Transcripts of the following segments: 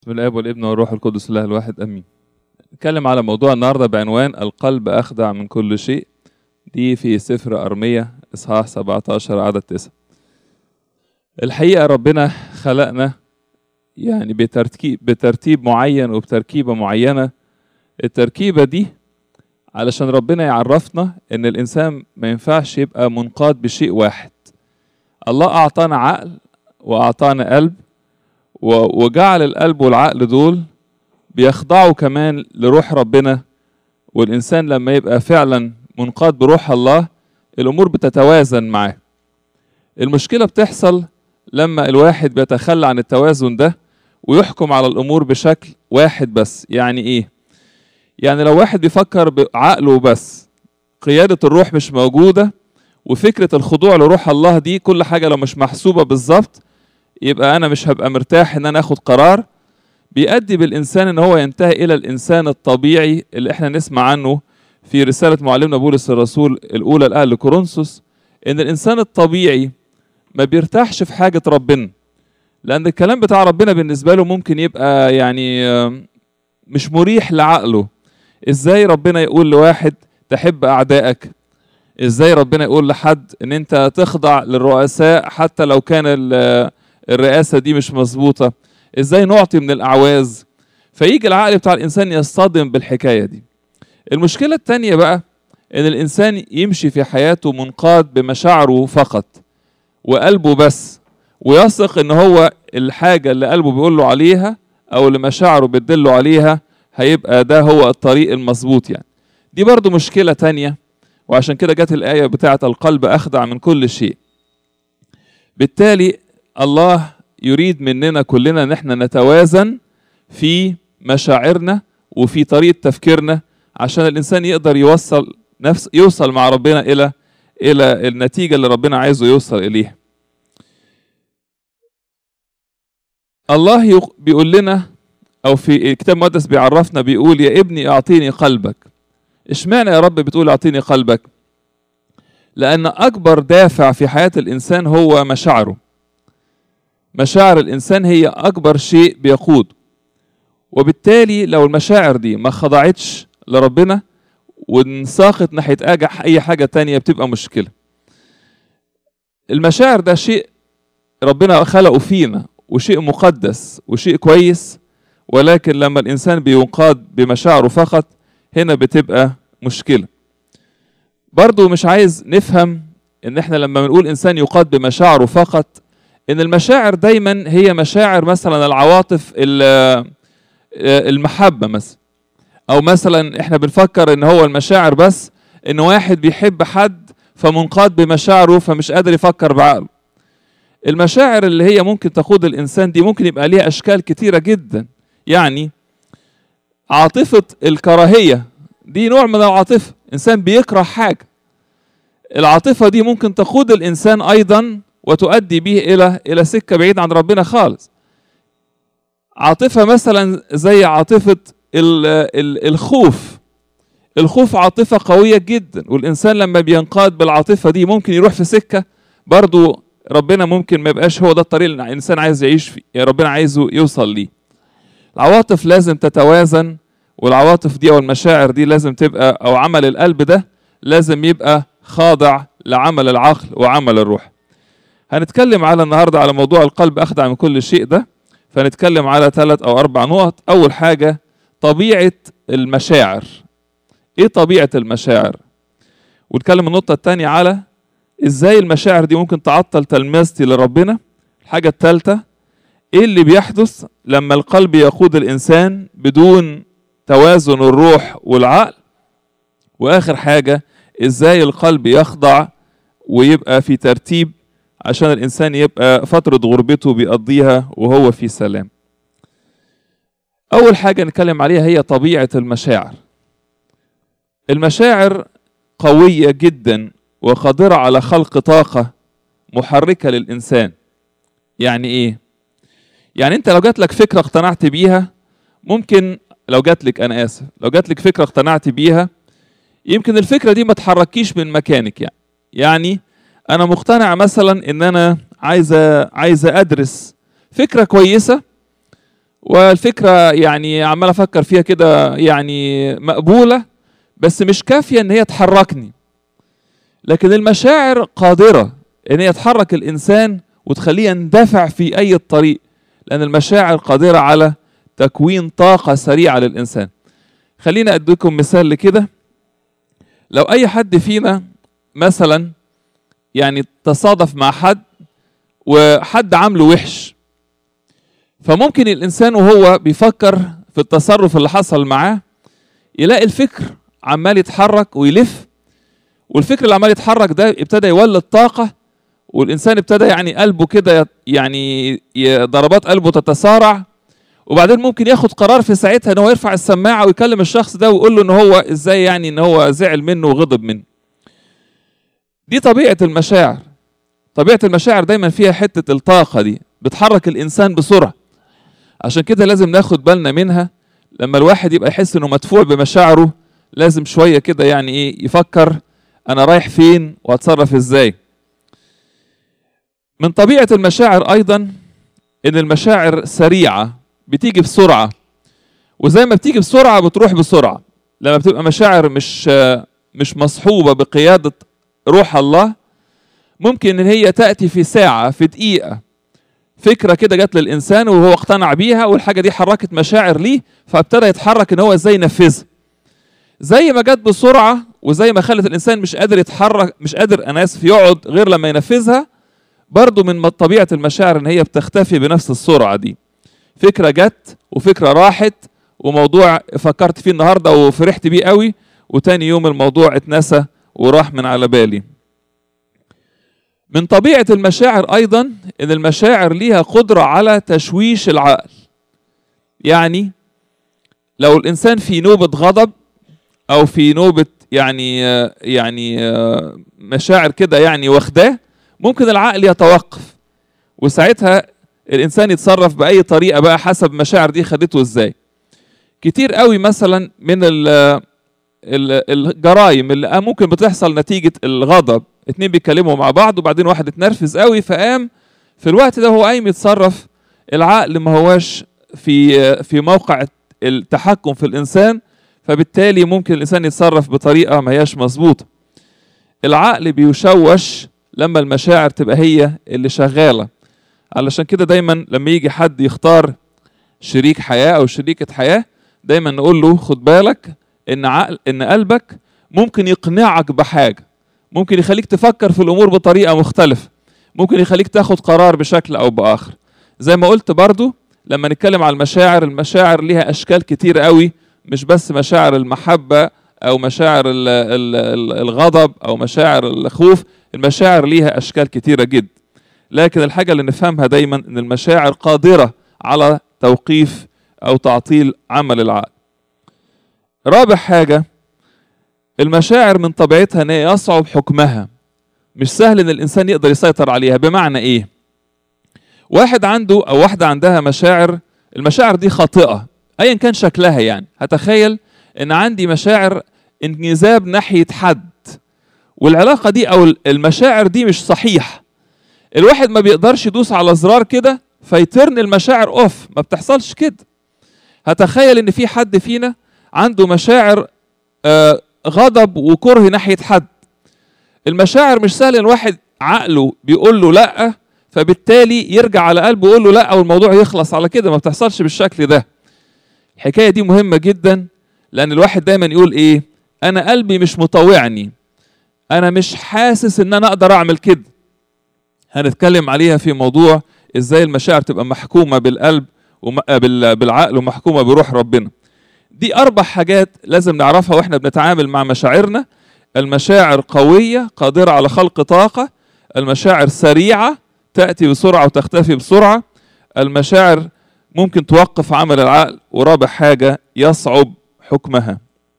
بسم الاب والابن والروح القدس الله الواحد امين نتكلم على موضوع النهارده بعنوان القلب اخدع من كل شيء دي في سفر ارميه اصحاح 17 عدد 9 الحقيقه ربنا خلقنا يعني بترتيب بترتيب معين وبتركيبه معينه التركيبه دي علشان ربنا يعرفنا ان الانسان ما ينفعش يبقى منقاد بشيء واحد الله اعطانا عقل واعطانا قلب و- وجعل القلب والعقل دول بيخضعوا كمان لروح ربنا والإنسان لما يبقى فعلا منقاد بروح الله الأمور بتتوازن معاه المشكلة بتحصل لما الواحد بيتخلى عن التوازن ده ويحكم على الأمور بشكل واحد بس يعني إيه؟ يعني لو واحد بيفكر بعقله بس قيادة الروح مش موجودة وفكرة الخضوع لروح الله دي كل حاجة لو مش محسوبة بالظبط يبقى انا مش هبقى مرتاح ان انا اخد قرار بيؤدي بالانسان ان هو ينتهي الى الانسان الطبيعي اللي احنا نسمع عنه في رساله معلمنا بولس الرسول الاولى لاهل كورنثوس ان الانسان الطبيعي ما بيرتاحش في حاجه ربنا لان الكلام بتاع ربنا بالنسبه له ممكن يبقى يعني آم، مش مريح لعقله ازاي ربنا يقول لواحد تحب اعدائك ازاي ربنا يقول لحد ان انت تخضع للرؤساء حتى لو كان ال- الرئاسه دي مش مظبوطه ازاي نعطي من الاعواز فيجي العقل بتاع الانسان يصطدم بالحكايه دي المشكله التانية بقى ان الانسان يمشي في حياته منقاد بمشاعره فقط وقلبه بس ويثق ان هو الحاجه اللي قلبه بيقول له عليها او اللي مشاعره بتدله عليها هيبقى ده هو الطريق المظبوط يعني دي برضو مشكله تانية وعشان كده جت الايه بتاعه القلب اخدع من كل شيء بالتالي الله يريد مننا كلنا ان احنا نتوازن في مشاعرنا وفي طريقه تفكيرنا عشان الانسان يقدر يوصل نفس يوصل مع ربنا الى الى النتيجه اللي ربنا عايزه يوصل اليها. الله يق- بيقول لنا او في الكتاب المقدس بيعرفنا بيقول يا ابني اعطيني قلبك. اشمعنى يا رب بتقول اعطيني قلبك؟ لان اكبر دافع في حياه الانسان هو مشاعره. مشاعر الانسان هي اكبر شيء بيقود وبالتالي لو المشاعر دي ما خضعتش لربنا وانساقت ناحيه أجح اي حاجه تانية بتبقى مشكله المشاعر ده شيء ربنا خلقه فينا وشيء مقدس وشيء كويس ولكن لما الانسان بينقاد بمشاعره فقط هنا بتبقى مشكله برضو مش عايز نفهم ان احنا لما بنقول انسان يقاد بمشاعره فقط ان المشاعر دايما هي مشاعر مثلا العواطف ال- المحبه مثلا او مثلا احنا بنفكر ان هو المشاعر بس ان واحد بيحب حد فمنقاد بمشاعره فمش قادر يفكر بعقله المشاعر اللي هي ممكن تقود الانسان دي ممكن يبقى ليها اشكال كتيره جدا يعني عاطفه الكراهيه دي نوع من العاطفه انسان بيكره حاجه العاطفه دي ممكن تقود الانسان ايضا وتؤدي به الى الى سكه بعيد عن ربنا خالص عاطفه مثلا زي عاطفه ال ال الخوف الخوف عاطفه قويه جدا والانسان لما بينقاد بالعاطفه دي ممكن يروح في سكه برضو ربنا ممكن ما يبقاش هو ده الطريق اللي الانسان عايز يعيش فيه يعني ربنا عايزه يوصل ليه العواطف لازم تتوازن والعواطف دي او المشاعر دي لازم تبقى او عمل القلب ده لازم يبقى خاضع لعمل العقل وعمل الروح هنتكلم على النهارده على موضوع القلب اخدع من كل شيء ده فنتكلم على ثلاث او اربع نقط اول حاجه طبيعه المشاعر ايه طبيعه المشاعر ونتكلم النقطه الثانيه على ازاي المشاعر دي ممكن تعطل تلمذتي لربنا الحاجه الثالثه ايه اللي بيحدث لما القلب يقود الانسان بدون توازن الروح والعقل واخر حاجه ازاي القلب يخضع ويبقى في ترتيب عشان الانسان يبقى فتره غربته بيقضيها وهو في سلام اول حاجه نتكلم عليها هي طبيعه المشاعر المشاعر قويه جدا وقادره على خلق طاقه محركه للانسان يعني ايه يعني انت لو جات لك فكره اقتنعت بيها ممكن لو جات لك انا اسف لو جات لك فكره اقتنعت بيها يمكن الفكره دي ما تحركيش من مكانك يعني يعني انا مقتنع مثلا ان انا عايزه عايزه ادرس فكره كويسه والفكرة يعني عمال أفكر فيها كده يعني مقبولة بس مش كافية إن هي تحركني لكن المشاعر قادرة إن هي تحرك الإنسان وتخليه يندفع في أي طريق لأن المشاعر قادرة على تكوين طاقة سريعة للإنسان خلينا أديكم مثال لكده لو أي حد فينا مثلا يعني تصادف مع حد وحد عامله وحش فممكن الإنسان وهو بيفكر في التصرف اللي حصل معاه يلاقي الفكر عمال يتحرك ويلف والفكر اللي عمال يتحرك ده ابتدى يولد طاقة والإنسان ابتدى يعني قلبه كده يعني ضربات قلبه تتسارع وبعدين ممكن ياخد قرار في ساعتها ان هو يرفع السماعه ويكلم الشخص ده ويقول له ان هو ازاي يعني ان هو زعل منه وغضب منه. دي طبيعه المشاعر. طبيعه المشاعر دايما فيها حته الطاقه دي بتحرك الانسان بسرعه. عشان كده لازم ناخد بالنا منها لما الواحد يبقى يحس انه مدفوع بمشاعره لازم شويه كده يعني ايه يفكر انا رايح فين واتصرف ازاي. من طبيعه المشاعر ايضا ان المشاعر سريعه بتيجي بسرعة وزي ما بتيجي بسرعة بتروح بسرعة لما بتبقى مشاعر مش مش مصحوبة بقيادة روح الله ممكن ان هي تأتي في ساعة في دقيقة فكرة كده جت للإنسان وهو اقتنع بيها والحاجة دي حركت مشاعر ليه فابتدى يتحرك ان هو ازاي ينفذها زي ما جت بسرعة وزي ما خلت الإنسان مش قادر يتحرك مش قادر أنا آسف يقعد غير لما ينفذها برضو من طبيعة المشاعر ان هي بتختفي بنفس السرعة دي فكره جت وفكره راحت وموضوع فكرت فيه النهارده وفرحت بيه قوي وتاني يوم الموضوع اتنسى وراح من على بالي من طبيعه المشاعر ايضا ان المشاعر ليها قدره على تشويش العقل يعني لو الانسان في نوبه غضب او في نوبه يعني يعني مشاعر كده يعني واخداه ممكن العقل يتوقف وساعتها الانسان يتصرف باي طريقه بقى حسب مشاعر دي خدته ازاي كتير قوي مثلا من الجرائم اللي ممكن بتحصل نتيجه الغضب اتنين بيتكلموا مع بعض وبعدين واحد اتنرفز قوي فقام في الوقت ده هو قايم يتصرف العقل ما هواش في في موقع التحكم في الانسان فبالتالي ممكن الانسان يتصرف بطريقه ما هياش مظبوطه العقل بيشوش لما المشاعر تبقى هي اللي شغاله علشان كده دايما لما يجي حد يختار شريك حياه او شريكه حياه دايما نقول له خد بالك ان عقل ان قلبك ممكن يقنعك بحاجه ممكن يخليك تفكر في الامور بطريقه مختلفه ممكن يخليك تاخد قرار بشكل او باخر زي ما قلت برضو لما نتكلم على المشاعر المشاعر ليها اشكال كتير قوي مش بس مشاعر المحبه او مشاعر ال ال ال الغضب او مشاعر الخوف المشاعر ليها اشكال كتيره جدا لكن الحاجه اللي نفهمها دايما ان المشاعر قادره على توقيف او تعطيل عمل العقل رابع حاجه المشاعر من طبيعتها ان هي يصعب حكمها مش سهل ان الانسان يقدر يسيطر عليها بمعنى ايه واحد عنده او واحده عندها مشاعر المشاعر دي خاطئه ايا كان شكلها يعني هتخيل ان عندي مشاعر انجذاب ناحيه حد والعلاقه دي او المشاعر دي مش صحيح الواحد ما بيقدرش يدوس على زرار كده فيترن المشاعر اوف ما بتحصلش كده هتخيل ان في حد فينا عنده مشاعر آه غضب وكره ناحيه حد المشاعر مش سهل ان واحد عقله بيقول له لا فبالتالي يرجع على قلبه ويقول له لا والموضوع يخلص على كده ما بتحصلش بالشكل ده الحكايه دي مهمه جدا لان الواحد دايما يقول ايه انا قلبي مش مطوعني انا مش حاسس ان انا اقدر اعمل كده هنتكلم عليها في موضوع ازاي المشاعر تبقى محكومه بالقلب بالعقل ومحكومه بروح ربنا دي اربع حاجات لازم نعرفها واحنا بنتعامل مع مشاعرنا المشاعر قويه قادره على خلق طاقه المشاعر سريعه تاتي بسرعه وتختفي بسرعه المشاعر ممكن توقف عمل العقل ورابع حاجه يصعب حكمها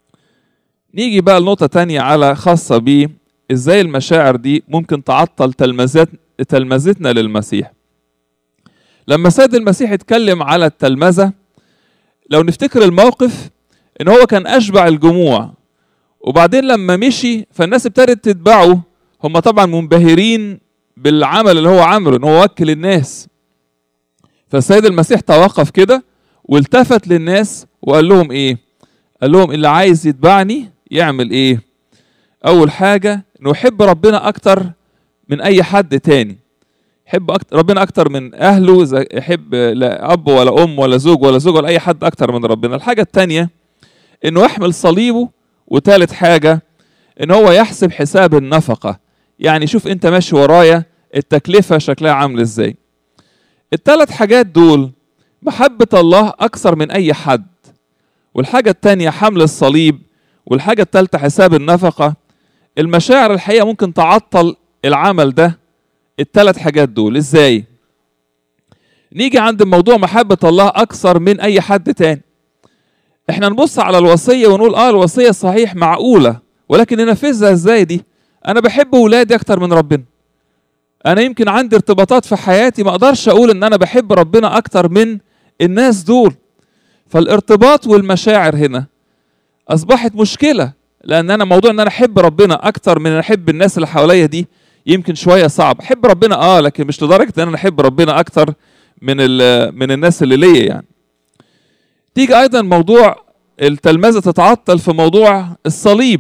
نيجي بقى لنقطه تانية على خاصه ب ازاي المشاعر دي ممكن تعطل تلمذات تلمذتنا للمسيح لما سيد المسيح اتكلم على التلمذة لو نفتكر الموقف ان هو كان اشبع الجموع وبعدين لما مشي فالناس ابتدت تتبعه هم طبعا منبهرين بالعمل اللي هو عمله ان هو وكل الناس فالسيد المسيح توقف كده والتفت للناس وقال لهم ايه قال لهم اللي عايز يتبعني يعمل ايه اول حاجه انه يحب ربنا اكتر من اي حد تاني يحب أكتر ربنا اكتر من اهله زي- يحب لا اب ولا ام ولا زوج ولا زوج ولا اي حد اكتر من ربنا الحاجه التانيه انه يحمل صليبه وتالت حاجه ان هو يحسب حساب النفقه يعني شوف انت ماشي ورايا التكلفه شكلها عامل ازاي التلات حاجات دول محبه الله اكثر من اي حد والحاجه التانيه حمل الصليب والحاجه التالته حساب النفقه المشاعر الحقيقه ممكن تعطل العمل ده التلات حاجات دول ازاي نيجي عند موضوع محبة الله أكثر من أي حد تاني احنا نبص على الوصية ونقول اه الوصية صحيح معقولة ولكن ننفذها ازاي دي انا بحب ولادي اكتر من ربنا انا يمكن عندي ارتباطات في حياتي ما اقدرش اقول ان انا بحب ربنا اكتر من الناس دول فالارتباط والمشاعر هنا اصبحت مشكلة لان انا موضوع ان انا احب ربنا اكتر من ان احب الناس اللي حواليا دي يمكن شويه صعب احب ربنا اه لكن مش لدرجه ان انا احب ربنا اكتر من ال- من الناس اللي ليا يعني تيجي ايضا موضوع التلمذه تتعطل في موضوع الصليب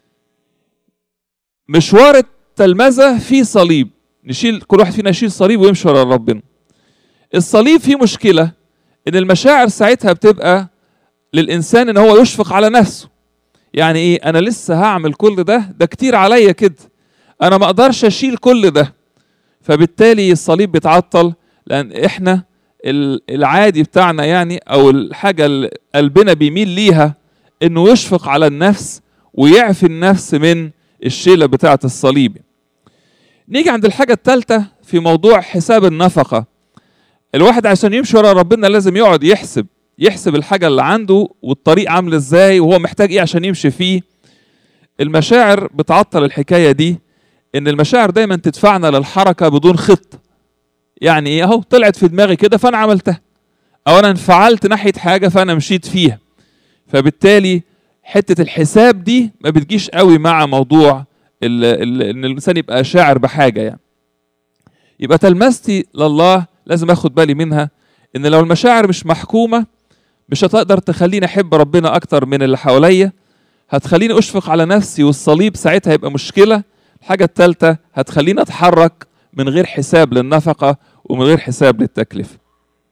مشوار التلمذه فيه صليب نشيل كل واحد فينا يشيل صليب ويمشي ورا ربنا الصليب فيه مشكله ان المشاعر ساعتها بتبقى للانسان ان هو يشفق على نفسه يعني ايه انا لسه هعمل كل ده ده كتير عليا كده انا ما اقدرش اشيل كل ده فبالتالي الصليب بيتعطل لان احنا ال- العادي بتاعنا يعني او الحاجه اللي قلبنا بيميل ليها انه يشفق على النفس ويعفي النفس من الشيله بتاعه الصليب نيجي عند الحاجه الثالثه في موضوع حساب النفقه الواحد عشان يمشي ورا ربنا لازم يقعد يحسب يحسب الحاجه اللي عنده والطريق عامل ازاي وهو محتاج ايه عشان يمشي فيه المشاعر بتعطل الحكايه دي ان المشاعر دايما تدفعنا للحركه بدون خطه يعني ايه اهو طلعت في دماغي كده فانا عملتها او انا انفعلت ناحيه حاجه فانا مشيت فيها فبالتالي حته الحساب دي ما بتجيش قوي مع موضوع ال ال ان الانسان يبقى شاعر بحاجه يعني يبقى تلمستي لله لازم اخد بالي منها ان لو المشاعر مش محكومه مش هتقدر تخليني احب ربنا اكتر من اللي حواليا هتخليني اشفق على نفسي والصليب ساعتها هيبقى مشكله الحاجه الثالثه هتخليني اتحرك من غير حساب للنفقه ومن غير حساب للتكلفه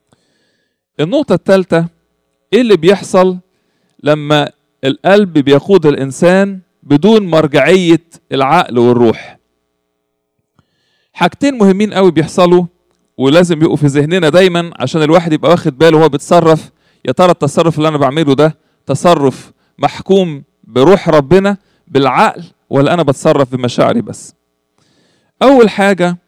النقطه الثالثه ايه اللي بيحصل لما القلب بيقود الانسان بدون مرجعيه العقل والروح حاجتين مهمين قوي بيحصلوا ولازم يبقوا في ذهننا دايما عشان الواحد يبقى واخد باله وهو بيتصرف يا ترى التصرف اللي انا بعمله ده تصرف محكوم بروح ربنا بالعقل ولا انا بتصرف بمشاعري بس اول حاجه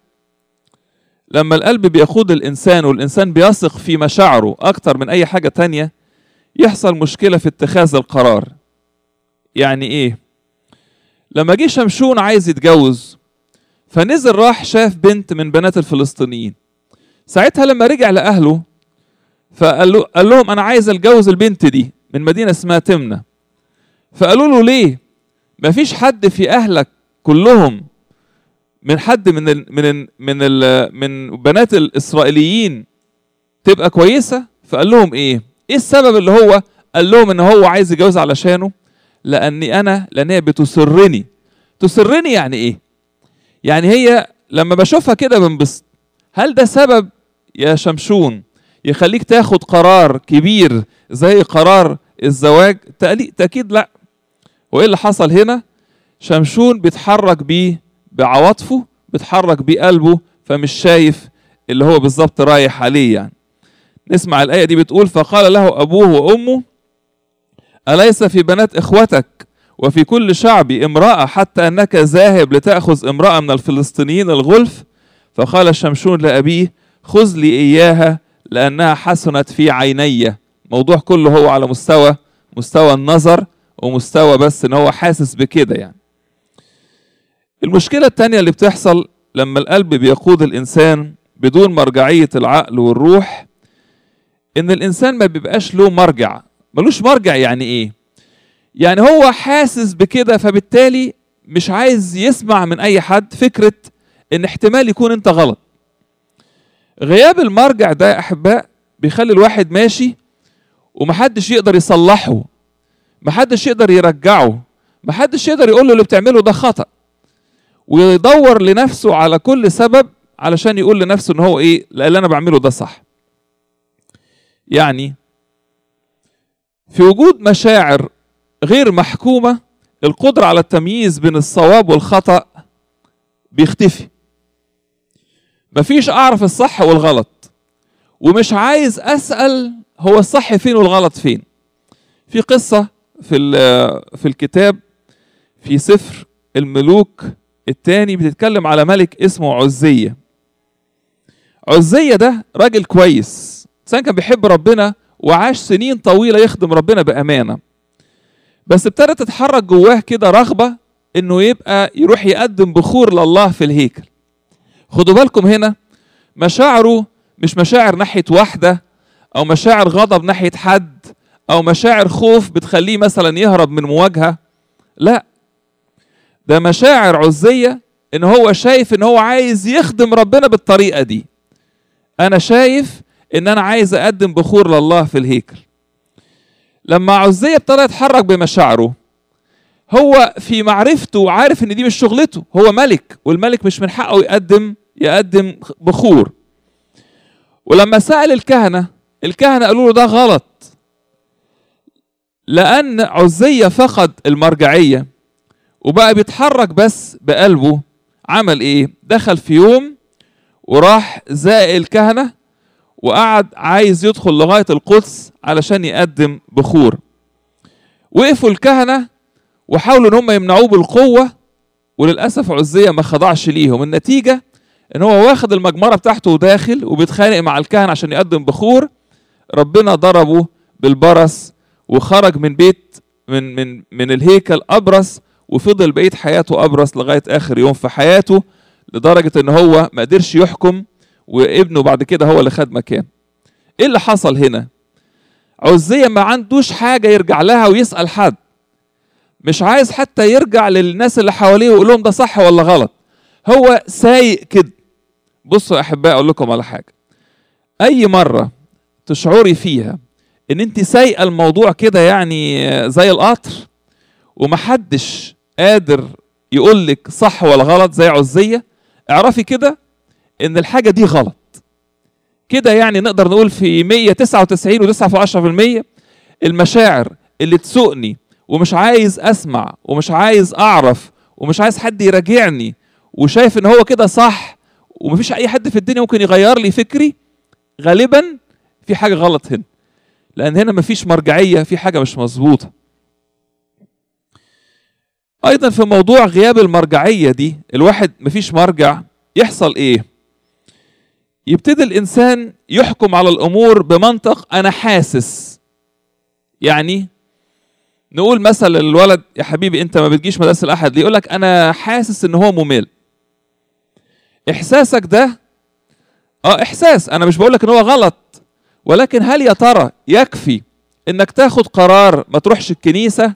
لما القلب بيقود الانسان والانسان بيثق في مشاعره اكتر من اي حاجه تانية يحصل مشكله في اتخاذ القرار يعني ايه لما جه شمشون عايز يتجوز فنزل راح شاف بنت من بنات الفلسطينيين ساعتها لما رجع لاهله فقال له قال لهم انا عايز اتجوز البنت دي من مدينه اسمها تمنه فقالوا له ليه ما فيش حد في اهلك كلهم من حد من ال من ال من ال من بنات الاسرائيليين تبقى كويسه فقال لهم ايه ايه السبب اللي هو قال لهم ان هو عايز يتجوز علشانه لاني انا لان هي بتسرني تسرني يعني ايه يعني هي لما بشوفها كده بنبسط هل ده سبب يا شمشون يخليك تاخد قرار كبير زي قرار الزواج تألي- تأكيد لا وايه اللي حصل هنا شمشون بيتحرك بيه بعواطفه بيتحرك بقلبه فمش شايف اللي هو بالظبط رايح عليه يعني نسمع الآية دي بتقول فقال له أبوه وأمه أليس في بنات إخوتك وفي كل شعبي امرأة حتى أنك ذاهب لتأخذ امرأة من الفلسطينيين الغلف فقال شمشون لأبيه خذ لي إياها لأنها حسنت في عيني موضوع كله هو على مستوى مستوى النظر ومستوى بس ان هو حاسس بكده يعني المشكلة التانية اللي بتحصل لما القلب بيقود الإنسان بدون مرجعية العقل والروح إن الإنسان ما بيبقاش له مرجع ملوش مرجع يعني إيه؟ يعني هو حاسس بكده فبالتالي مش عايز يسمع من أي حد فكرة إن احتمال يكون أنت غلط غياب المرجع ده يا أحباء بيخلي الواحد ماشي ومحدش يقدر يصلحه محدش يقدر يرجعه محدش يقدر يقول له اللي بتعمله ده خطأ ويدور لنفسه على كل سبب علشان يقول لنفسه ان هو ايه لا اللي انا بعمله ده صح يعني في وجود مشاعر غير محكومة القدرة على التمييز بين الصواب والخطأ بيختفي مفيش أعرف الصح والغلط ومش عايز أسأل هو الصح فين والغلط فين في قصة في في الكتاب في سفر الملوك الثاني بتتكلم على ملك اسمه عزية عزية ده راجل كويس إنسان كان بيحب ربنا وعاش سنين طويلة يخدم ربنا بأمانة بس ابتدت تتحرك جواه كده رغبة إنه يبقى يروح يقدم بخور لله في الهيكل خدوا بالكم هنا مشاعره مش مشاعر ناحية واحدة أو مشاعر غضب ناحية حد أو مشاعر خوف بتخليه مثلا يهرب من مواجهة لا ده مشاعر عزية إن هو شايف إن هو عايز يخدم ربنا بالطريقة دي أنا شايف إن أنا عايز أقدم بخور لله في الهيكل لما عزية ابتدى يتحرك بمشاعره هو في معرفته عارف ان دي مش شغلته هو ملك والملك مش من حقه يقدم يقدم بخور ولما سأل الكهنة الكهنة قالوا له ده غلط لأن عزية فقد المرجعية وبقى بيتحرك بس بقلبه عمل ايه دخل في يوم وراح زائق الكهنة وقعد عايز يدخل لغاية القدس علشان يقدم بخور وقفوا الكهنة وحاولوا ان هم يمنعوه بالقوة وللأسف عزية ما خضعش ليهم النتيجة ان هو واخد المجمرة بتاعته وداخل وبيتخانق مع الكهنة عشان يقدم بخور ربنا ضربه بالبرص وخرج من بيت من من من الهيكل أبرص وفضل بقية حياته أبرص لغاية آخر يوم في حياته لدرجة ان هو ما قدرش يحكم وابنه بعد كده هو اللي خد مكان ايه اللي حصل هنا عزية ما عندوش حاجة يرجع لها ويسأل حد مش عايز حتى يرجع للناس اللي حواليه ويقول لهم ده صح ولا غلط هو سايق كده بصوا يا احبائي اقول لكم على حاجه اي مره تشعري فيها ان انت سايقه الموضوع كده يعني زي القطر ومحدش قادر يقول لك صح ولا غلط زي عزيه اعرفي كده ان الحاجه دي غلط كده يعني نقدر نقول في 199 و9 المشاعر اللي تسوقني ومش عايز اسمع ومش عايز اعرف ومش عايز حد يراجعني وشايف ان هو كده صح ومفيش اي حد في الدنيا ممكن يغير لي فكري غالبا في حاجه غلط هنا لان هنا مفيش مرجعيه في حاجه مش مظبوطه ايضا في موضوع غياب المرجعيه دي الواحد مفيش مرجع يحصل ايه يبتدي الانسان يحكم على الامور بمنطق انا حاسس يعني نقول مثلا للولد يا حبيبي انت ما بتجيش مدرسه الاحد ليه يقول لك انا حاسس ان هو ممل احساسك ده اه احساس انا مش بقول لك ان هو غلط ولكن هل يا ترى يكفي انك تاخد قرار ما تروحش الكنيسه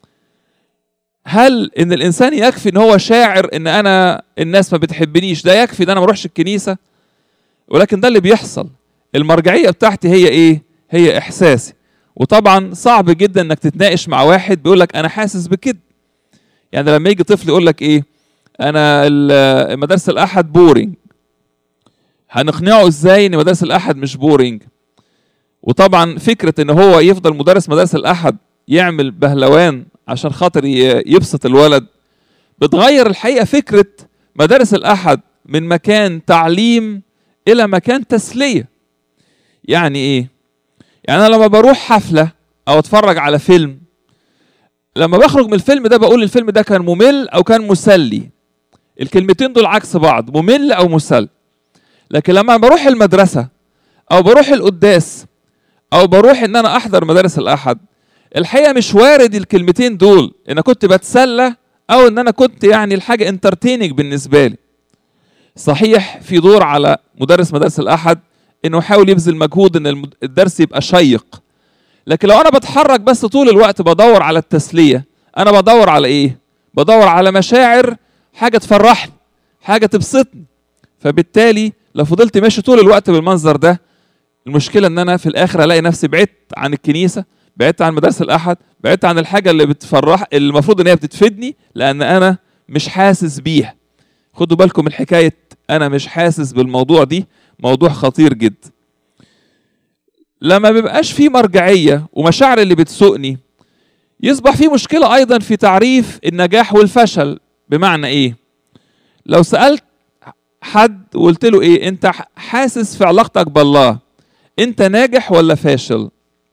هل ان الانسان يكفي ان هو شاعر ان انا الناس ما بتحبنيش ده يكفي ان انا ما اروحش الكنيسه ولكن ده اللي بيحصل المرجعيه بتاعتي هي ايه هي احساسي وطبعا صعب جدا انك تتناقش مع واحد بيقول لك انا حاسس بكده يعني لما يجي طفل يقول لك ايه انا مدارس الاحد بورينج هنقنعه ازاي ان مدارس الاحد مش بورينج وطبعا فكره ان هو يفضل مدرس مدارس الاحد يعمل بهلوان عشان خاطر يبسط الولد بتغير الحقيقه فكره مدارس الاحد من مكان تعليم الى مكان تسليه يعني ايه يعني انا لما بروح حفله او اتفرج على فيلم لما بخرج من الفيلم ده بقول الفيلم ده كان ممل او كان مسلي الكلمتين دول عكس بعض ممل او مسلي لكن لما بروح المدرسه او بروح القداس او بروح ان انا احضر مدارس الاحد الحقيقه مش وارد الكلمتين دول ان كنت بتسلى او ان انا كنت يعني الحاجه انترتيننج بالنسبه لي صحيح في دور على مدرس مدارس الاحد انه يحاول يبذل مجهود ان الدرس يبقى شيق لكن لو انا بتحرك بس طول الوقت بدور على التسليه انا بدور على ايه بدور على مشاعر حاجه تفرحني حاجه تبسطني فبالتالي لو فضلت ماشي طول الوقت بالمنظر ده المشكله ان انا في الاخر الاقي نفسي بعدت عن الكنيسه بعدت عن مدارس الاحد بعدت عن الحاجه اللي بتفرح اللي المفروض ان هي بتفيدني لان انا مش حاسس بيها خدوا بالكم الحكايه انا مش حاسس بالموضوع دي موضوع خطير جدا لما بيبقاش في مرجعيه ومشاعر اللي بتسوقني يصبح في مشكله ايضا في تعريف النجاح والفشل بمعنى ايه لو سالت حد وقلت له ايه انت حاسس في علاقتك بالله انت ناجح ولا فاشل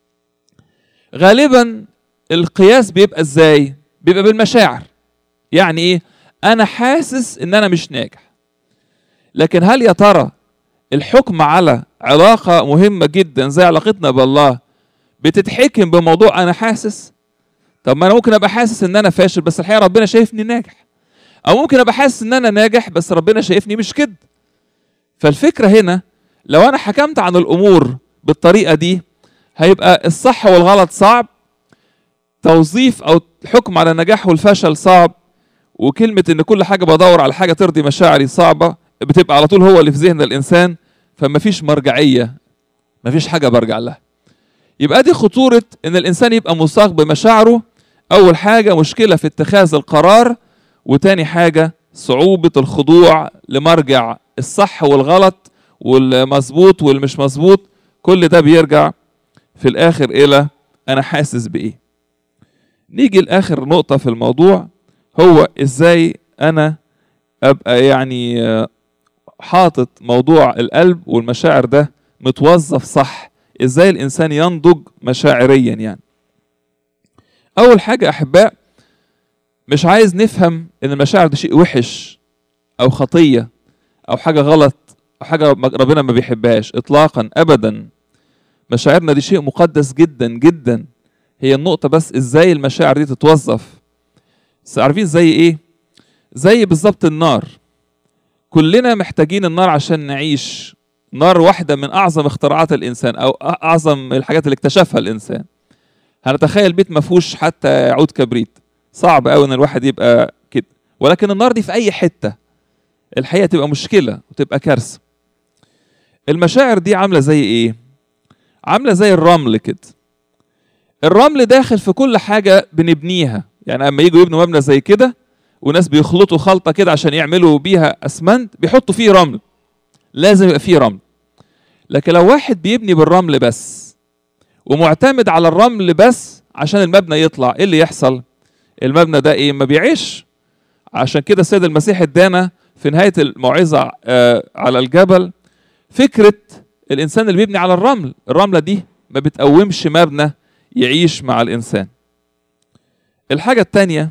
غالبا القياس بيبقى ازاي بيبقى بالمشاعر يعني ايه انا حاسس ان انا مش ناجح لكن هل يا ترى الحكم على علاقة مهمة جدا زي علاقتنا بالله بتتحكم بموضوع انا حاسس طب ما انا ممكن ابقى حاسس ان انا فاشل بس الحقيقة ربنا شايفني ناجح او ممكن ابقى حاسس ان انا ناجح بس ربنا شايفني مش كده فالفكرة هنا لو انا حكمت عن الامور بالطريقة دي هيبقى الصح والغلط صعب توظيف او الحكم على النجاح والفشل صعب وكلمة ان كل حاجة بدور على حاجة ترضي مشاعري صعبة بتبقى على طول هو اللي في ذهن الانسان فمفيش مرجعية مفيش حاجة برجع لها يبقى دي خطورة ان الانسان يبقى مساق بمشاعره اول حاجة مشكلة في اتخاذ القرار وتاني حاجة صعوبة الخضوع لمرجع الصح والغلط والمظبوط والمش مظبوط كل ده بيرجع في الاخر الى انا حاسس بايه نيجي لاخر نقطة في الموضوع هو ازاي انا ابقى يعني حاطط موضوع القلب والمشاعر ده متوظف صح ازاي الانسان ينضج مشاعريا يعني اول حاجة احباء مش عايز نفهم ان المشاعر ده شيء وحش او خطية او حاجة غلط او حاجة ربنا ما بيحبهاش اطلاقا ابدا مشاعرنا دي شيء مقدس جدا جدا هي النقطة بس ازاي المشاعر دي تتوظف عارفين زي ايه زي بالظبط النار كلنا محتاجين النار عشان نعيش نار واحدة من أعظم اختراعات الإنسان أو أعظم الحاجات اللي اكتشفها الإنسان هنتخيل بيت ما فيهوش حتى عود كبريت صعب قوي ان الواحد يبقى كده ولكن النار دي في اي حته الحقيقه تبقى مشكله وتبقى كارثه المشاعر دي عامله زي ايه عامله زي الرمل كده الرمل داخل في كل حاجه بنبنيها يعني اما يجوا يبنوا مبنى زي كده وناس بيخلطوا خلطه كده عشان يعملوا بيها اسمنت بيحطوا فيه رمل لازم يبقى فيه رمل لكن لو واحد بيبني بالرمل بس ومعتمد على الرمل بس عشان المبنى يطلع ايه اللي يحصل المبنى ده ايه ما بيعيش عشان كده السيد المسيح ادانا في نهايه الموعظه آه على الجبل فكره الانسان اللي بيبني على الرمل الرمله دي ما بتقومش مبنى يعيش مع الانسان الحاجه الثانيه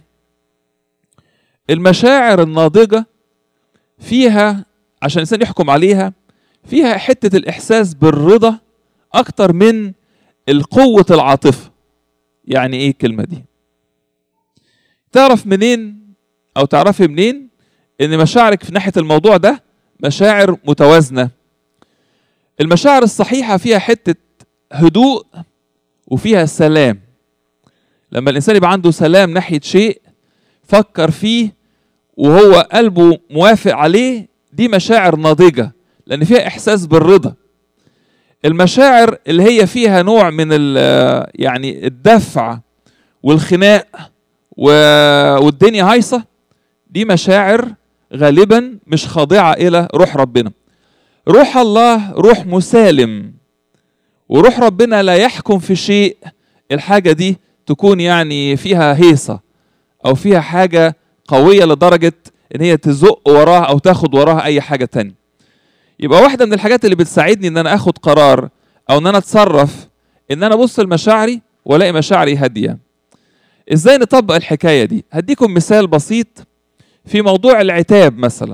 المشاعر الناضجه فيها عشان الانسان يحكم عليها فيها حته الاحساس بالرضا اكتر من القوه العاطفه يعني ايه الكلمه دي تعرف منين او تعرفي منين ان مشاعرك في ناحيه الموضوع ده مشاعر متوازنه المشاعر الصحيحه فيها حته هدوء وفيها سلام لما الانسان يبقى عنده سلام ناحيه شيء فكر فيه وهو قلبه موافق عليه دي مشاعر ناضجه لان فيها احساس بالرضا المشاعر اللي هي فيها نوع من يعني الدفع والخناق والدنيا هايصه دي مشاعر غالبا مش خاضعه الى روح ربنا روح الله روح مسالم وروح ربنا لا يحكم في شيء الحاجه دي تكون يعني فيها هيصه او فيها حاجه قويه لدرجه ان هي تزق وراها او تاخد وراها اي حاجه تانية يبقى واحده من الحاجات اللي بتساعدني ان انا اخد قرار او ان انا اتصرف ان انا ابص لمشاعري والاقي مشاعري هاديه ازاي نطبق الحكايه دي هديكم مثال بسيط في موضوع العتاب مثلا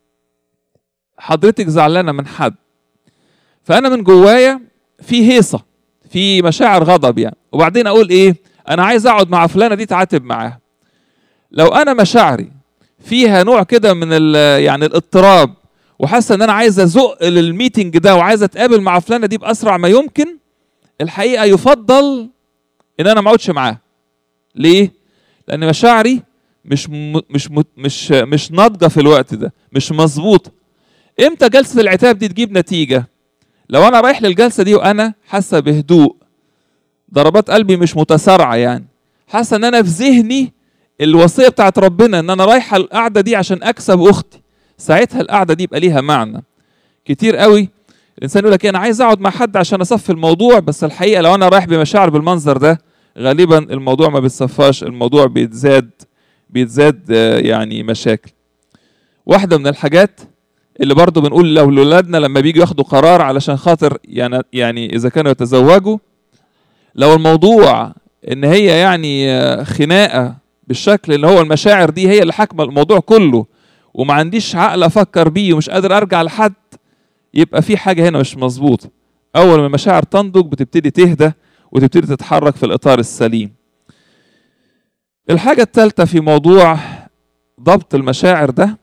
حضرتك زعلانه من حد فانا من جوايا في هيصه في مشاعر غضب يعني وبعدين اقول ايه انا عايز اقعد مع فلانه دي تعاتب معاها لو انا مشاعري فيها نوع كده من يعني الاضطراب وحاسه ان انا عايز ازق للميتنج ده وعايز اتقابل مع فلانه دي باسرع ما يمكن الحقيقه يفضل ان انا ما اقعدش معاها ليه لان مشاعري مش م... مش م... مش مش ناضجه في الوقت ده مش مظبوطه امتى جلسه العتاب دي تجيب نتيجه لو انا رايح للجلسه دي وانا حاسه بهدوء ضربات قلبي مش متسارعه يعني حاسه ان انا في ذهني الوصيه بتاعت ربنا ان انا رايحه القعده دي عشان اكسب اختي ساعتها القعده دي يبقى ليها معنى كتير قوي الانسان يقول لك انا عايز اقعد مع حد عشان اصفي الموضوع بس الحقيقه لو انا رايح بمشاعر بالمنظر ده غالبا الموضوع ما بيتصفاش الموضوع بيتزاد بيتزاد يعني مشاكل واحده من الحاجات اللي برضه بنقول لو لاولادنا لما بيجوا ياخدوا قرار علشان خاطر يعني يعني اذا كانوا يتزوجوا لو الموضوع ان هي يعني خناقه بالشكل اللي هو المشاعر دي هي اللي حاكمه الموضوع كله وما عنديش عقل افكر بيه ومش قادر ارجع لحد يبقى في حاجه هنا مش مظبوطه اول ما المشاعر تنضج بتبتدي تهدى وتبتدي تتحرك في الاطار السليم الحاجه الثالثه في موضوع ضبط المشاعر ده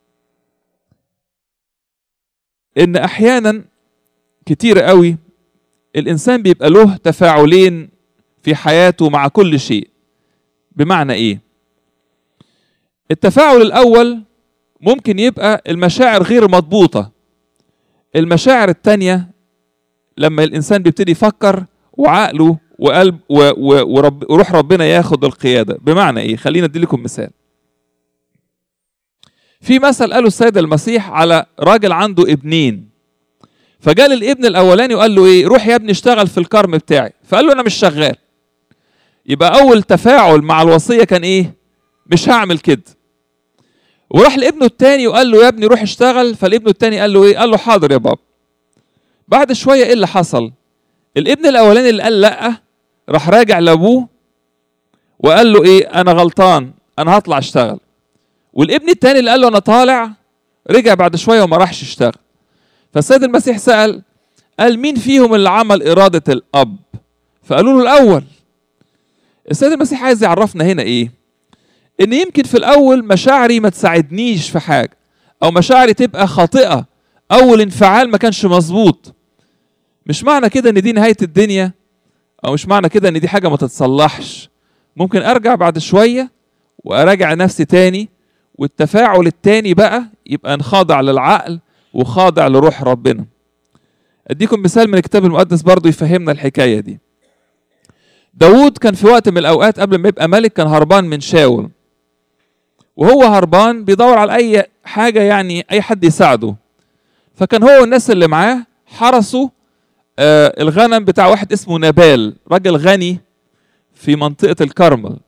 ان احيانا كتير قوي الانسان بيبقى له تفاعلين في حياته مع كل شيء بمعنى ايه التفاعل الاول ممكن يبقى المشاعر غير مضبوطه المشاعر التانية لما الانسان بيبتدي يفكر وعقله وقلب و و ورب وروح ربنا ياخد القياده بمعنى ايه خلينا ادي لكم مثال في مثل قاله السيد المسيح على راجل عنده ابنين فجاء الابن الاولاني وقال له ايه روح يا ابني اشتغل في الكرم بتاعي فقال له انا مش شغال يبقى اول تفاعل مع الوصيه كان ايه مش هعمل كده وراح لابنه التاني وقال له يا ابني روح اشتغل فالابن التاني قال له ايه قال له حاضر يا بابا بعد شويه ايه اللي حصل الابن الاولاني اللي قال لا راح راجع لابوه وقال له ايه انا غلطان انا هطلع اشتغل والابن التاني اللي قال له انا طالع رجع بعد شويه وما راحش يشتغل فالسيد المسيح سال قال مين فيهم اللي عمل اراده الاب فقالوا له الاول السيد المسيح عايز يعرفنا هنا ايه ان يمكن في الاول مشاعري ما تساعدنيش في حاجه او مشاعري تبقى خاطئه اول انفعال ما كانش مظبوط مش معنى كده ان دي نهايه الدنيا او مش معنى كده ان دي حاجه ما تتصلحش ممكن ارجع بعد شويه واراجع نفسي تاني والتفاعل التاني بقى يبقى نخاضع للعقل وخاضع لروح ربنا اديكم مثال من الكتاب المقدس برضو يفهمنا الحكايه دي داود كان في وقت من الاوقات قبل ما يبقى ملك كان هربان من شاول وهو هربان بيدور على اي حاجه يعني اي حد يساعده فكان هو والناس اللي معاه حرسوا آه الغنم بتاع واحد اسمه نبال راجل غني في منطقه الكرمل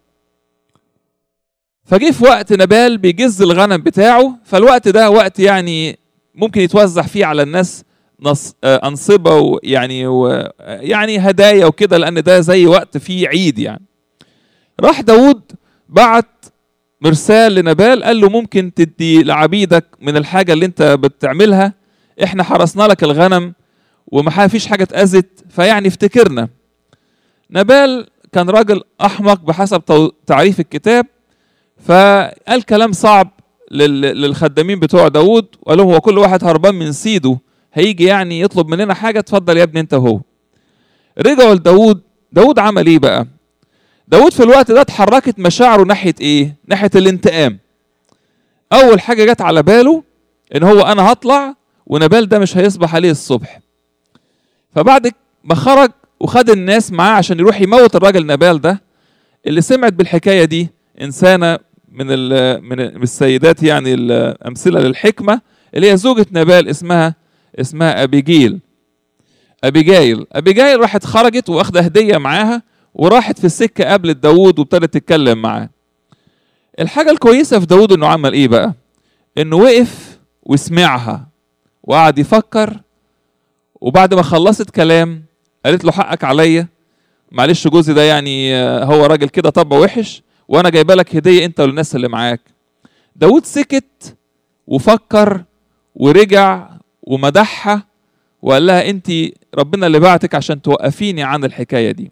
فجه في وقت نبال بيجز الغنم بتاعه فالوقت ده وقت يعني ممكن يتوزع فيه على الناس نص آه انصبه ويعني ويعني هدايا وكده لان ده زي وقت فيه عيد يعني راح داود بعت مرسال لنبال قال له ممكن تدي لعبيدك من الحاجه اللي انت بتعملها احنا حرسنا لك الغنم وما فيش حاجه اتاذت فيعني افتكرنا نبال كان راجل احمق بحسب تعريف الكتاب فقال كلام صعب للخدامين بتوع داود وقال لهم هو كل واحد هربان من سيده هيجي يعني يطلب مننا حاجه اتفضل يا ابني انت هو رجعوا لداود داود عمل ايه بقى داود في الوقت ده اتحركت مشاعره ناحيه ايه ناحيه الانتقام اول حاجه جت على باله ان هو انا هطلع ونبال ده مش هيصبح عليه الصبح فبعد ما خرج وخد الناس معاه عشان يروح يموت الراجل نبال ده اللي سمعت بالحكايه دي انسانه من من السيدات يعني الامثله للحكمه اللي هي زوجة نبال اسمها اسمها ابيجيل ابيجايل ابيجايل راحت خرجت واخده هديه معاها وراحت في السكه قابلت داوود وابتدت تتكلم معاه الحاجه الكويسه في داوود انه عمل ايه بقى انه وقف وسمعها وقعد يفكر وبعد ما خلصت كلام قالت له حقك عليا معلش جوزي ده يعني هو راجل كده طبعه وحش وانا جايبه لك هديه انت والناس اللي معاك داود سكت وفكر ورجع ومدحها وقال لها انت ربنا اللي بعتك عشان توقفيني عن الحكايه دي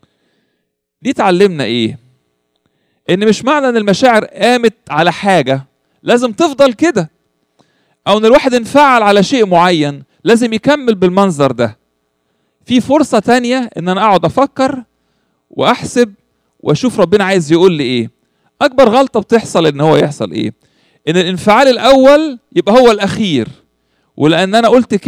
دي تعلمنا ايه ان مش معنى ان المشاعر قامت على حاجه لازم تفضل كده او ان الواحد انفعل على شيء معين لازم يكمل بالمنظر ده في فرصة تانية ان انا اقعد افكر واحسب واشوف ربنا عايز يقول لي ايه اكبر غلطة بتحصل ان هو يحصل ايه ان الانفعال الاول يبقى هو الاخير ولان انا قلت كده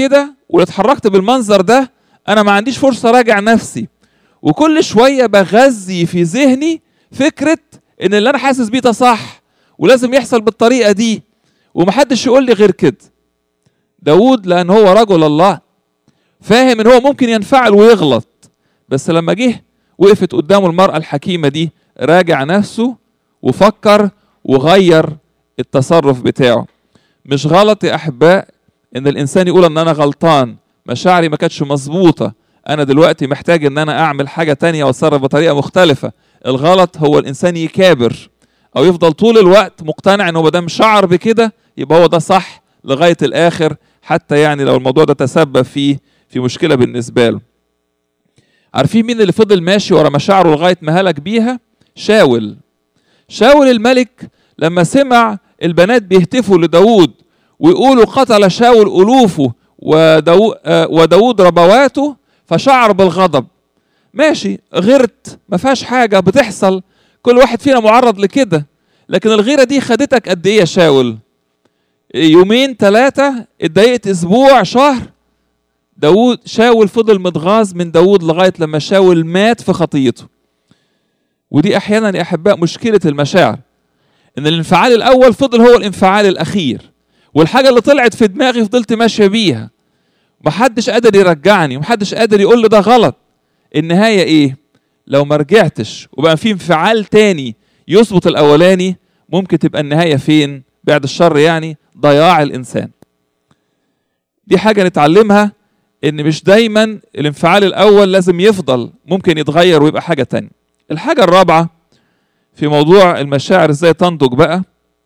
واتحركت بالمنظر ده انا ما عنديش فرصه اراجع نفسي وكل شويه بغذي في ذهني فكره ان اللي انا حاسس بيه ده صح ولازم يحصل بالطريقه دي ومحدش يقول لي غير كده داود لان هو رجل الله فاهم ان هو ممكن ينفعل ويغلط بس لما جه وقفت قدامه المرأة الحكيمة دي راجع نفسه وفكر وغير التصرف بتاعه مش غلط يا أحباء إن الإنسان يقول إن أنا غلطان مشاعري ما كانتش مظبوطة أنا دلوقتي محتاج إن أنا أعمل حاجة تانية وأتصرف بطريقة مختلفة الغلط هو الإنسان يكابر أو يفضل طول الوقت مقتنع إنه ما دام شعر بكده يبقى هو ده صح لغاية الآخر حتى يعني لو الموضوع ده تسبب فيه في مشكلة بالنسبة له عارفين مين اللي فضل ماشي ورا مشاعره لغايه ما هلك بيها شاول شاول الملك لما سمع البنات بيهتفوا لداود ويقولوا قتل شاول ألوفه وداو وداود ربواته فشعر بالغضب ماشي غيرت ما فيهاش حاجة بتحصل كل واحد فينا معرض لكده لكن الغيرة دي خدتك قد ايه يا شاول يومين ثلاثة اتضايقت اسبوع شهر داود شاول فضل متغاظ من داود لغاية لما شاول مات في خطيته ودي أحيانا يا أحباء مشكلة المشاعر إن الانفعال الأول فضل هو الانفعال الأخير والحاجة اللي طلعت في دماغي فضلت ماشية بيها محدش قادر يرجعني محدش قادر يقول لي ده غلط النهاية إيه لو ما رجعتش وبقى في انفعال تاني يظبط الأولاني ممكن تبقى النهاية فين بعد الشر يعني ضياع الإنسان دي حاجة نتعلمها ان مش دايما الانفعال الاول لازم يفضل ممكن يتغير ويبقى حاجه تانية الحاجه الرابعه في موضوع المشاعر ازاي تنضج بقى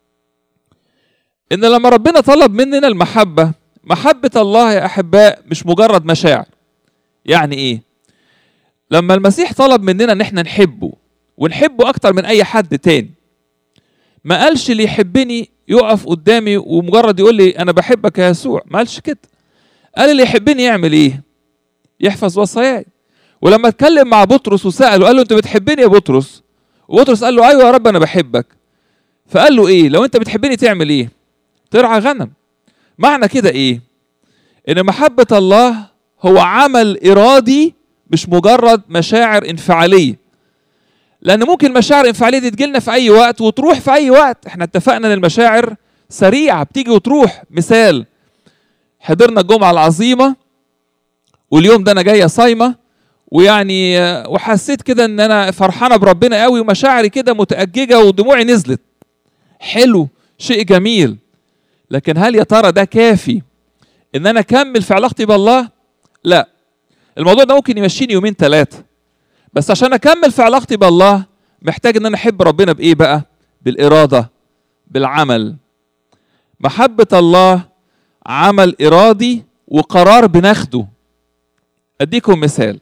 ان لما ربنا طلب مننا المحبه محبه الله يا احباء مش مجرد مشاعر يعني ايه لما المسيح طلب مننا ان احنا نحبه ونحبه اكتر من اي حد تاني ما قالش اللي يحبني يقف قدامي ومجرد يقول لي انا بحبك يا يسوع ما قالش كده قال اللي يحبني يعمل ايه يحفظ وصاياي ولما اتكلم مع بطرس وساله قال له انت بتحبني يا بطرس وبطرس قال له ايوه يا رب انا بحبك فقال له ايه لو انت بتحبني تعمل ايه ترعى غنم معنى كده ايه ان محبه الله هو عمل ارادي مش مجرد مشاعر انفعاليه لان ممكن مشاعر انفعاليه دي تجيلنا في اي وقت وتروح في اي وقت احنا اتفقنا ان المشاعر سريعه بتيجي وتروح مثال حضرنا الجمعة العظيمة واليوم ده أنا جاية صايمة ويعني وحسيت كده إن أنا فرحانة بربنا قوي ومشاعري كده متأججة ودموعي نزلت حلو شيء جميل لكن هل يا ترى ده كافي إن أنا أكمل في علاقتي بالله؟ لا الموضوع ده ممكن يمشيني يومين ثلاثة بس عشان أكمل في علاقتي بالله محتاج إن أنا أحب ربنا بإيه بقى؟ بالإرادة بالعمل محبة الله عمل إرادي وقرار بناخده أديكم مثال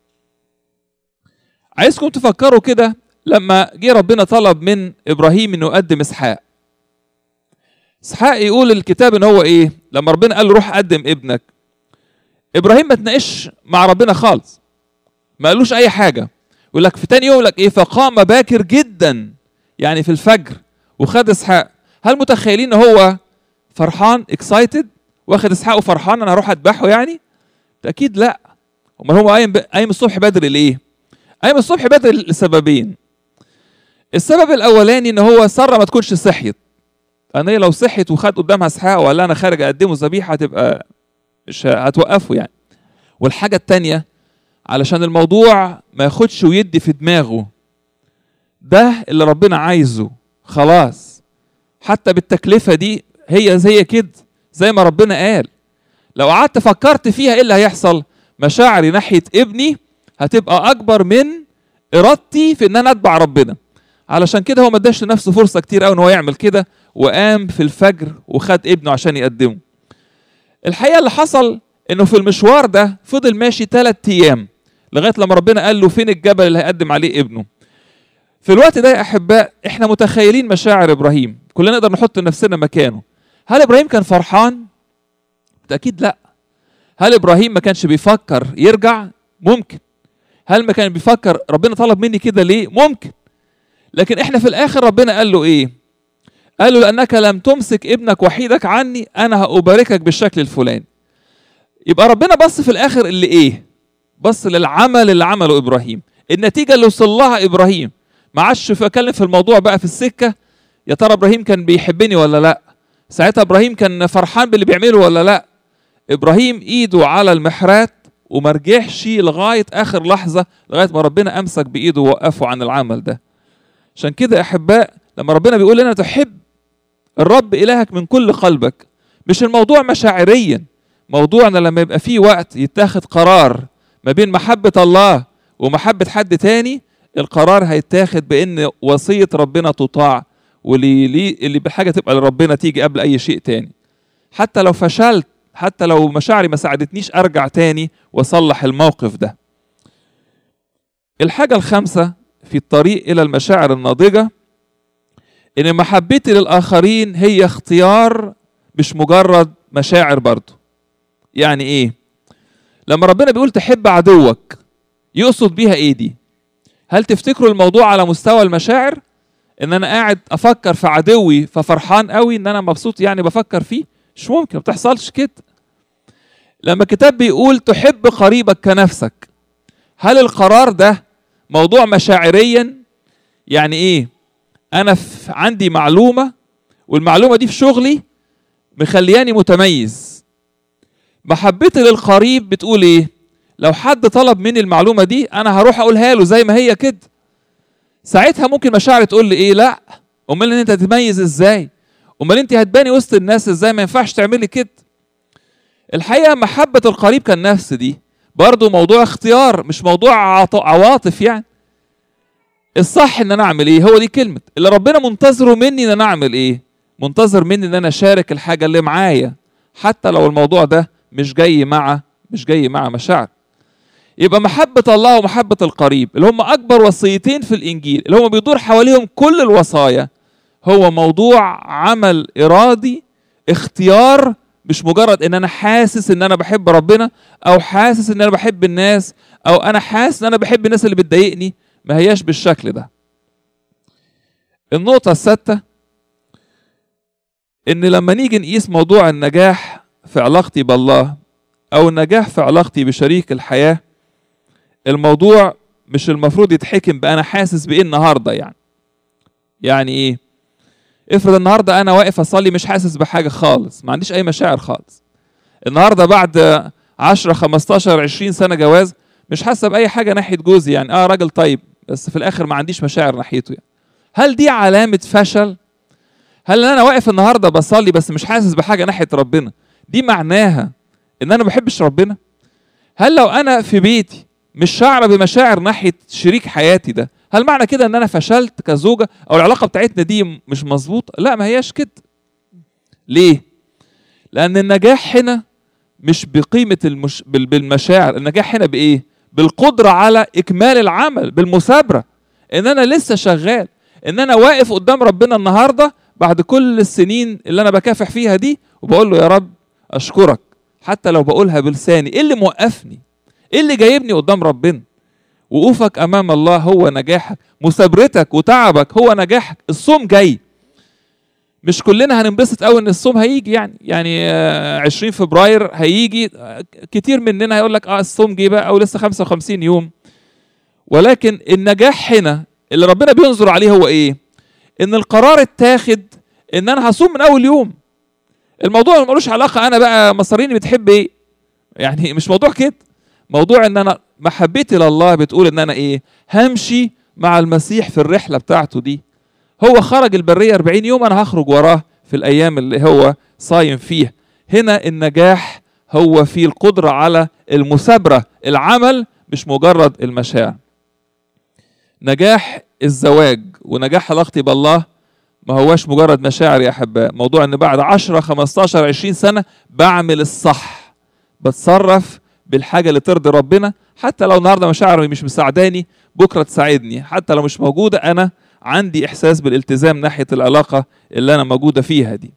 عايزكم تفكروا كده لما جه ربنا طلب من إبراهيم إنه يقدم إسحاق إسحاق يقول الكتاب إن هو إيه لما ربنا قال له روح قدم ابنك إبراهيم ما تناقش مع ربنا خالص ما قالوش أي حاجة يقول لك في تاني يوم لك إيه فقام باكر جدا يعني في الفجر وخد إسحاق هل متخيلين إن هو فرحان اكسايتد واخد اسحاق وفرحان انا هروح اذبحه يعني اكيد لا امال هو قايم قايم الصبح بدري ليه قايم الصبح بدري لسببين السبب الاولاني ان هو ساره ما تكونش صحيت انا لو صحيت وخد قدامها اسحاق وقال انا خارج اقدمه ذبيحه هتبقى مش هتوقفه يعني والحاجه الثانيه علشان الموضوع ما ياخدش ويدي في دماغه ده اللي ربنا عايزه خلاص حتى بالتكلفه دي هي زي كده زي ما ربنا قال لو قعدت فكرت فيها ايه اللي هيحصل مشاعري ناحيه ابني هتبقى اكبر من ارادتي في ان انا اتبع ربنا علشان كده هو ما اداش لنفسه فرصه كتير قوي ان هو يعمل كده وقام في الفجر وخد ابنه عشان يقدمه الحقيقه اللي حصل انه في المشوار ده فضل ماشي ثلاث ايام لغايه لما ربنا قال له فين الجبل اللي هيقدم عليه ابنه في الوقت ده يا احباء احنا متخيلين مشاعر ابراهيم كلنا نقدر نحط نفسنا مكانه هل ابراهيم كان فرحان بالتاكيد لا هل ابراهيم ما كانش بيفكر يرجع ممكن هل ما كان بيفكر ربنا طلب مني كده ليه ممكن لكن احنا في الاخر ربنا قال له ايه قال له لانك لم تمسك ابنك وحيدك عني انا هأباركك بالشكل الفلاني يبقى ربنا بص في الاخر اللي ايه بص للعمل اللي عمله ابراهيم النتيجه اللي وصل لها ابراهيم ما عادش اتكلم في الموضوع بقى في السكه يا ترى ابراهيم كان بيحبني ولا لا ساعتها ابراهيم كان فرحان باللي بيعمله ولا لا ابراهيم ايده على المحرات وما رجعش لغايه اخر لحظه لغايه ما ربنا امسك بايده ووقفه عن العمل ده عشان كده يا احباء لما ربنا بيقول لنا تحب الرب الهك من كل قلبك مش الموضوع مشاعريا موضوعنا لما يبقى فيه وقت يتاخد قرار ما بين محبه الله ومحبه حد تاني القرار هيتاخد بان وصيه ربنا تطاع واللي لي- اللي بحاجه تبقى لربنا تيجي قبل اي شيء تاني حتى لو فشلت حتى لو مشاعري ما ساعدتنيش ارجع تاني واصلح الموقف ده الحاجه الخامسه في الطريق الى المشاعر الناضجه ان محبتي للاخرين هي اختيار مش مجرد مشاعر برضه يعني ايه لما ربنا بيقول تحب عدوك يقصد بيها ايه دي هل تفتكروا الموضوع على مستوى المشاعر ان انا قاعد افكر في عدوي ففرحان قوي ان انا مبسوط يعني بفكر فيه مش ممكن ما بتحصلش كده لما الكتاب بيقول تحب قريبك كنفسك هل القرار ده موضوع مشاعريا يعني ايه انا في عندي معلومه والمعلومه دي في شغلي مخلياني متميز محبتي للقريب بتقول ايه لو حد طلب مني المعلومه دي انا هروح اقولها له زي ما هي كده ساعتها ممكن مشاعري تقول لي ايه لا امال انت هتتميز ازاي امال انت هتباني وسط الناس ازاي ما ينفعش تعملي كده الحقيقه محبه القريب كالنفس دي برضه موضوع اختيار مش موضوع عط- عواطف يعني الصح ان انا اعمل ايه هو دي كلمه اللي ربنا منتظره مني ان انا اعمل ايه منتظر مني ان انا اشارك الحاجه اللي معايا حتى لو الموضوع ده مش جاي مع مش جاي مع مشاعر يبقى محبة الله ومحبة القريب اللي هم أكبر وصيتين في الإنجيل اللي هم بيدور حواليهم كل الوصايا هو موضوع عمل إرادي اختيار مش مجرد ان انا حاسس ان انا بحب ربنا او حاسس ان انا بحب الناس او انا حاسس ان انا بحب الناس اللي بتضايقني ما هياش بالشكل ده النقطة السادسة ان لما نيجي نقيس موضوع النجاح في علاقتي بالله او النجاح في علاقتي بشريك الحياة الموضوع مش المفروض يتحكم بأنا حاسس بإيه النهاردة يعني يعني إيه افرض النهاردة أنا واقف أصلي مش حاسس بحاجة خالص ما عنديش أي مشاعر خالص النهاردة بعد 10 15 20 سنة جواز مش حاسة بأي حاجة ناحية جوزي يعني اه راجل طيب بس في الآخر ما عنديش مشاعر ناحيته يعني. هل دي علامة فشل؟ هل أنا واقف النهاردة بصلي بس مش حاسس بحاجة ناحية ربنا دي معناها إن أنا ما بحبش ربنا؟ هل لو أنا في بيتي مش شعر بمشاعر ناحيه شريك حياتي ده هل معنى كده ان انا فشلت كزوجه او العلاقه بتاعتنا دي مش مظبوطه لا ما هياش كده ليه لان النجاح هنا مش بقيمه المش... بال- بالمشاعر النجاح هنا بايه بالقدره على اكمال العمل بالمثابره ان انا لسه شغال ان انا واقف قدام ربنا النهارده بعد كل السنين اللي انا بكافح فيها دي وبقول له يا رب اشكرك حتى لو بقولها بلساني ايه اللي موقفني ايه اللي جايبني قدام ربنا وقوفك امام الله هو نجاحك مثابرتك وتعبك هو نجاحك الصوم جاي مش كلنا هننبسط قوي ان الصوم هيجي يعني يعني آه، 20 فبراير هيجي آه، كتير مننا هيقول لك اه الصوم جه بقى او لسه 55 يوم ولكن النجاح هنا اللي ربنا بينظر عليه هو ايه ان القرار اتاخد ان انا هصوم من اول يوم الموضوع ملوش علاقه انا بقى مصاريني بتحب ايه يعني مش موضوع كده موضوع ان انا محبتي لله بتقول ان انا ايه همشي مع المسيح في الرحله بتاعته دي هو خرج البريه 40 يوم انا هخرج وراه في الايام اللي هو صايم فيها هنا النجاح هو في القدره على المثابره العمل مش مجرد المشاعر نجاح الزواج ونجاح علاقتي بالله ما هواش مجرد مشاعر يا احباء موضوع ان بعد 10 15 20 سنه بعمل الصح بتصرف بالحاجه اللي ترضي ربنا حتى لو النهارده مشاعري مش مساعداني بكره تساعدني حتى لو مش موجوده انا عندي احساس بالالتزام ناحيه العلاقه اللي انا موجوده فيها دي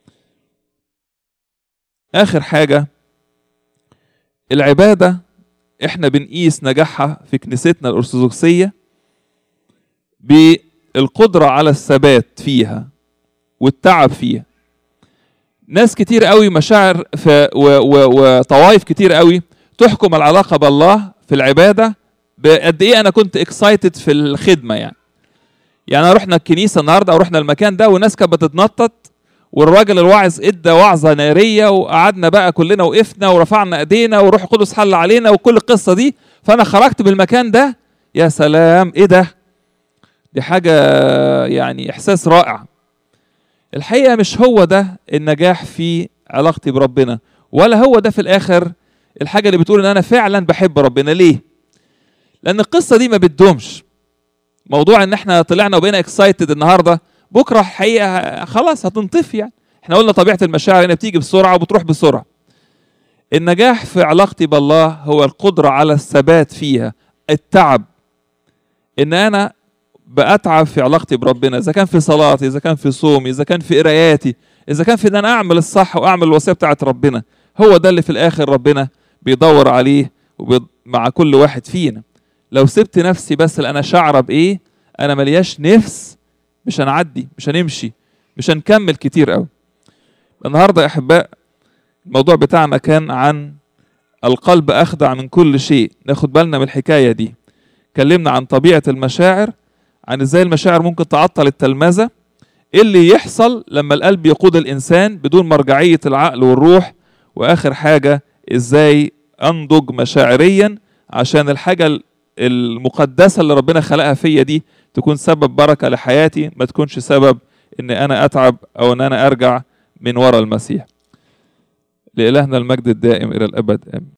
اخر حاجه العباده احنا بنقيس نجاحها في كنيستنا الارثوذكسيه بالقدره على الثبات فيها والتعب فيها ناس كتير قوي مشاعر في وطوائف كتير قوي تحكم العلاقه بالله في العباده بقد ايه انا كنت اكسايتد في الخدمه يعني يعني رحنا الكنيسه النهارده او رحنا المكان ده والناس كانت بتتنطط والراجل الواعظ ادى وعظه ناريه وقعدنا بقى كلنا وقفنا ورفعنا ايدينا وروح القدس حل علينا وكل القصه دي فانا خرجت بالمكان ده يا سلام ايه ده دي حاجه يعني احساس رائع الحقيقه مش هو ده النجاح في علاقتي بربنا ولا هو ده في الاخر الحاجه اللي بتقول ان انا فعلا بحب ربنا ليه لان القصه دي ما بتدومش موضوع ان احنا طلعنا وبقينا اكسايتد النهارده بكره الحقيقه خلاص هتنطفي يعني احنا قلنا طبيعه المشاعر هنا بتيجي بسرعه وبتروح بسرعه النجاح في علاقتي بالله هو القدره على الثبات فيها التعب ان انا بأتعب في علاقتي بربنا إذا كان في صلاتي إذا كان في صومي إذا كان في قراياتي إذا كان في إن أنا أعمل الصح وأعمل الوصية بتاعت ربنا هو ده اللي في الآخر ربنا بيدور عليه مع كل واحد فينا لو سبت نفسي بس أنا شعرة بإيه أنا ملياش نفس مش هنعدي مش هنمشي مش هنكمل كتير قوي النهاردة يا أحباء الموضوع بتاعنا كان عن القلب أخدع من كل شيء ناخد بالنا من الحكاية دي اتكلمنا عن طبيعة المشاعر عن ازاي المشاعر ممكن تعطل التلمذة ايه اللي يحصل لما القلب يقود الانسان بدون مرجعية العقل والروح واخر حاجة ازاي انضج مشاعريا عشان الحاجة المقدسة اللي ربنا خلقها فيا دي تكون سبب بركة لحياتي ما تكونش سبب ان انا اتعب او ان انا ارجع من وراء المسيح لإلهنا المجد الدائم إلى الأبد آمين